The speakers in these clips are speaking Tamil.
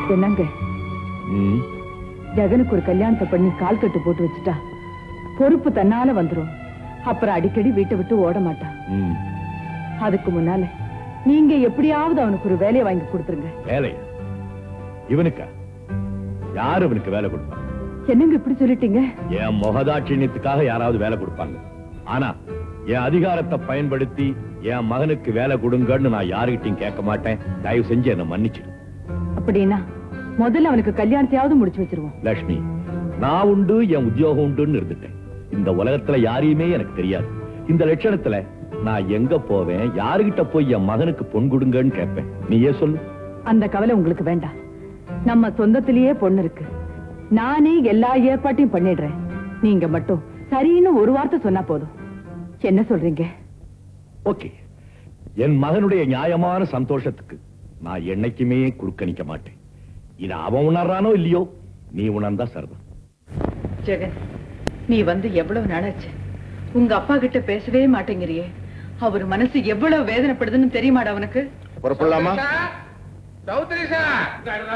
என்னங்க ம், ஜெகனுக்கு ஒரு கல்யாணத்தை பண்ணி கால் கட்டு போட்டு வச்சுட்டா பொறுப்பு தன்னால வந்துரும் அப்புறம் அடிக்கடி வீட்டை விட்டு ஓட மாட்டான் ம். அதுக்கு முன்னால நீங்க எப்படியாவது அவனுக்கு ஒரு வேலையை வாங்கி கொடுத்துருங்க வேலையா இவனுக்கா யாரு இவனுக்கு வேலை கொடுப்பா என்னங்க இப்படி சொல்லிட்டீங்க என் முகதாட்சியத்துக்காக யாராவது வேலை கொடுப்பாங்க ஆனா என் அதிகாரத்தை பயன்படுத்தி என் மகனுக்கு வேலை கொடுங்கன்னு நான் யாருகிட்டையும் கேட்க மாட்டேன் தயவு செஞ்சு என்ன மன்னிச்சிடு அப்படின்னா முதல்ல அவனுக்கு கல்யாணத்தையாவது முடிச்சு வச்சிருவோம் லட்சுமி நான் உண்டு என் உத்தியோகம் உண்டுன்னு இருந்துட்டேன் இந்த உலகத்துல யாரையுமே எனக்கு தெரியாது இந்த லட்சணத்துல நான் எங்க போவேன் யாருகிட்ட போய் என் மகனுக்கு பொன் கொடுங்கன்னு கேட்பேன் நீயே சொல்லு அந்த கவலை உங்களுக்கு வேண்டாம் நம்ம சொந்தத்திலேயே பொண்ணு இருக்கு நானே எல்லா ஏற்பாட்டையும் பண்ணிடுறேன் நீங்க மட்டும் சரின்னு ஒரு வார்த்தை சொன்னா போதும் என்ன சொல்றீங்க ஓகே என் மகனுடைய நியாயமான சந்தோஷத்துக்கு நான் என்னைக்குமே குறுக்கணிக்க மாட்டேன் இத அவன் உணர்றானோ இல்லையோ நீ உணர்ந்தா சரிதான் ஜெகன் நீ வந்து எவ்வளவு நாளாச்சு உங்க அப்பா கிட்ட பேசவே மாட்டேங்கிறியே அவர் மனசு எவ்வளவு வேதனைப்படுதுன்னு தெரியுமாடா அவனுக்கு புறப்படலாமா சௌத்ரி சார்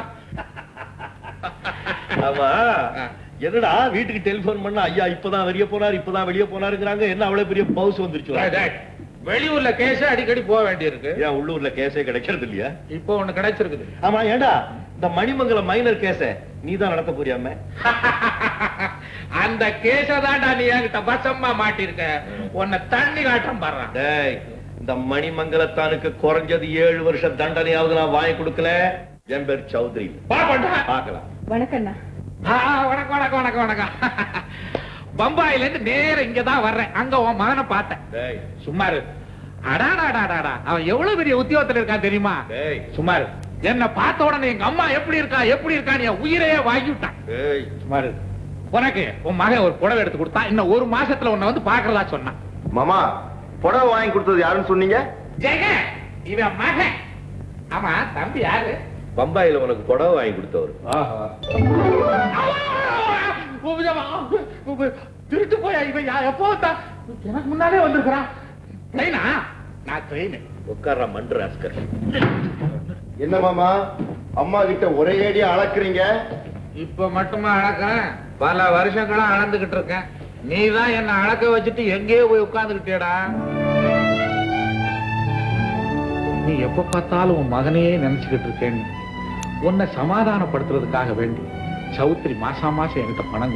ஆமா என்னடா வீட்டுக்கு டெலிபோன் பண்ணா ஐயா இப்பதான் வெளிய போனார் இப்பதான் வெளிய போனாருங்கிறாங்க என்ன அவ்வளவு பெரிய பவுஸ் வந்துருச்சு வெளியூர்ல கேஸ் அடிக்கடி போக வேண்டியிருக்கு ஏன் உள்ளூர்ல கேஸே கிடைக்கிறது இல்லையா இப்போ ஒண்ணு கிடைச்சிருக்குது ஆமா ஏண்டா இந்த மணிமங்கலம் மைனர் கேஸ நீ தான் நடத்த போறியாம அந்த கேஸ தான்டா நீ என்கிட்ட வசமா மாட்டிருக்க உன்னை தண்ணி காட்டம் பாடுறான் டேய் இந்த மணிமங்கலத்தானுக்கு குறைஞ்சது ஏழு வருஷம் தண்டனையாவது நான் வாங்கி கொடுக்கல என் பேர் சௌத்ரி பாப்பண்டா பார்க்கலாம் வணக்கண்ணா ஆ, வணக்கம் வணக்கம் வணக்கம் வணக்கம் பம்பாயில இருந்து நேர இங்கதான் வர்றேன் அங்க உன் மகனை பார்த்தேன் டேய் சும்மாரு அடாடாடாடாடா அவன் எவ்வளவு பெரிய உத்தியோகத்துல இருக்கான் தெரியுமா டேய் சுமாரு என்ன பார்த்த உடனே எங்க அம்மா எப்படி இருக்கா எப்படி இருக்கான்னு என் உயிரையே வாங்கி விட்டான் டேய் சுமாரு உனக்கு உன் மகன் ஒரு புடவை எடுத்து கொடுத்தா இன்னும் ஒரு மாசத்துல உன்னை வந்து பாக்குறதா சொன்னான் மாமா புடவை வாங்கி கொடுத்தது யாருன்னு சொன்னீங்க ஜெக இவன் மகன் ஆமா தம்பி யாரு பம்பாயில உனக்கு புடவை வாங்கி கொடுத்தவர் திருட்டு போயா இவன் யா- எப்போ வந்தான்? எனக்கு முன்னாலே வந்திருக்கிறான் ட்ரெயினா நான் ட்ரெயின் உட்கார்ற மண்டு ராஸ்கர் என்ன மாமா அம்மா கிட்ட ஒரே அடியா அளக்குறீங்க இப்ப மட்டுமா அளக்கிறேன் பல வருஷங்களா அளந்துகிட்டு இருக்கேன் நீ தான் என்ன அளக்க வச்சுட்டு எங்கேயோ போய் உட்கார்ந்துகிட்டேடா நீ எப்ப பார்த்தாலும் உன் மகனையே நினைச்சுக்கிட்டு இருக்கேன்னு உன்னை சமாதானப்படுத்துறதுக்காக வேண்டி சௌத்ரி மாசா மாசம் என்கிட்ட பணம்